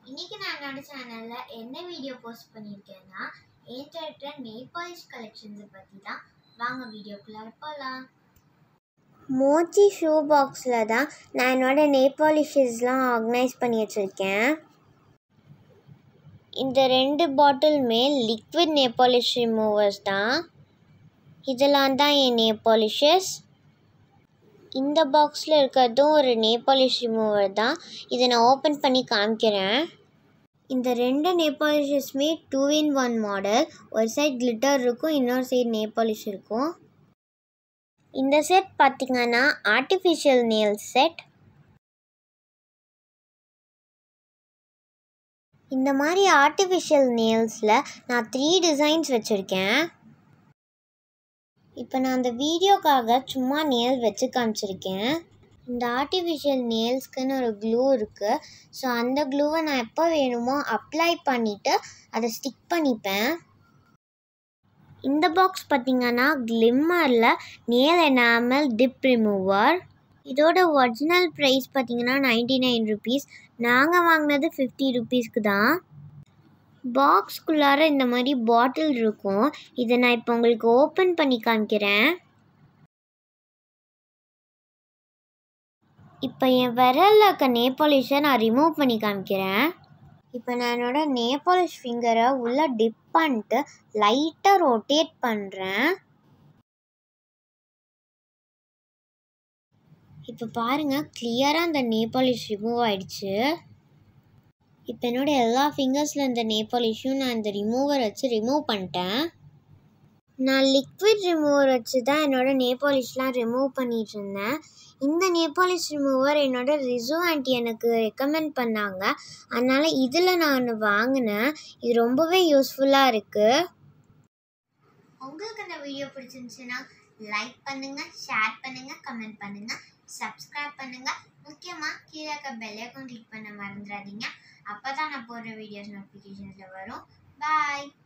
இன்னைக்கு நான் என்னோட சேனல்ல என்ன வீடியோ போஸ்ட் பண்ணியிருக்கேன்னா என்கிட்ட இருக்கிற நெயில் பாலிஷ் கலெக்ஷன்ஸை பற்றி தான் வாங்க வீடியோக்குள்ளார போகலாம் மோச்சி ஷூ பாக்ஸில் தான் நான் என்னோட நெயில் பாலிஷஸ்லாம் ஆர்கனைஸ் பண்ணி வச்சுருக்கேன் இந்த ரெண்டு பாட்டிலுமே லிக்விட் நெயில் பாலிஷ் ரிமூவர்ஸ் தான் இதெல்லாம் தான் என் நெயில் பாலிஷஸ் இந்த பாக்ஸில் இருக்கிறதும் ஒரு நெயில் பாலிஷ் ரிமூவர் தான் இதை நான் ஓப்பன் பண்ணி காமிக்கிறேன் இந்த ரெண்டு நெயில் பாலிஷஸுமே டூ இன் ஒன் மாடல் ஒரு சைட் கிளிட்டர் இருக்கும் இன்னொரு சைடு நெயில் பாலிஷ் இருக்கும் இந்த செட் பார்த்திங்கன்னா ஆர்டிஃபிஷியல் நெயில் செட் இந்த மாதிரி ஆர்டிஃபிஷியல் நெயில்ஸில் நான் த்ரீ டிசைன்ஸ் வச்சுருக்கேன் இப்போ நான் அந்த வீடியோக்காக சும்மா நேல் வச்சு காமிச்சிருக்கேன் இந்த ஆர்டிஃபிஷியல் நேல்ஸ்க்குன்னு ஒரு க்ளூ இருக்குது ஸோ அந்த க்ளூவை நான் எப்போ வேணுமோ அப்ளை பண்ணிவிட்டு அதை ஸ்டிக் பண்ணிப்பேன் இந்த பாக்ஸ் பார்த்திங்கன்னா கிளிம்மரில் நேல் எனாமல் டிப் ரிமூவர் இதோட ஒரிஜினல் ப்ரைஸ் பார்த்திங்கன்னா நைன்டி நைன் ருபீஸ் நாங்கள் வாங்கினது ஃபிஃப்டி ருபீஸ்க்கு தான் பாக்ஸ்குள்ளார இந்த மாதிரி பாட்டில் இருக்கும் இதை நான் இப்போ உங்களுக்கு ஓப்பன் பண்ணி காமிக்கிறேன் இப்போ என் விரலில் இருக்க நேபாலிஷை நான் ரிமூவ் பண்ணி காமிக்கிறேன் இப்போ நான் என்னோட நேபாலிஷ் ஃபிங்கரை உள்ளே டிப் பண்ணிட்டு லைட்டாக ரொட்டேட் பண்ணுறேன் இப்போ பாருங்கள் கிளியராக அந்த நேபாலிஷ் ரிமூவ் ஆயிடுச்சு இப்போ என்னோட எல்லா ஃபிங்கர்ஸில் இந்த நேபாலிஷும் நான் இந்த ரிமூவர் வச்சு ரிமூவ் பண்ணிட்டேன் நான் லிக்விட் ரிமூவர் வச்சு தான் என்னோடய நேபாலிஷ்லாம் ரிமூவ் பண்ணிகிட்டு இருந்தேன் இந்த நேபாலிஷ் ரிமூவர் என்னோட ரிசு ஆண்டி எனக்கு ரெக்கமெண்ட் பண்ணாங்க அதனால் இதில் நான் ஒன்று வாங்கினேன் இது ரொம்பவே யூஸ்ஃபுல்லாக இருக்குது உங்களுக்கு இந்த வீடியோ பிடிச்சிருந்துச்சுன்னா லைக் பண்ணுங்கள் ஷேர் பண்ணுங்கள் கமெண்ட் பண்ணுங்கள் சப்ஸ்கிரைப் பண்ணுங்கள் முக்கியமாக கீழே இருக்க பெல் ஐக்கான் கிளிக் பண்ண மறந்துடாதீங்க அப்போ தான் நான் போடுற வீடியோஸ் நோட்டிஃபிகேஷன்ஸில் வரும் பாய்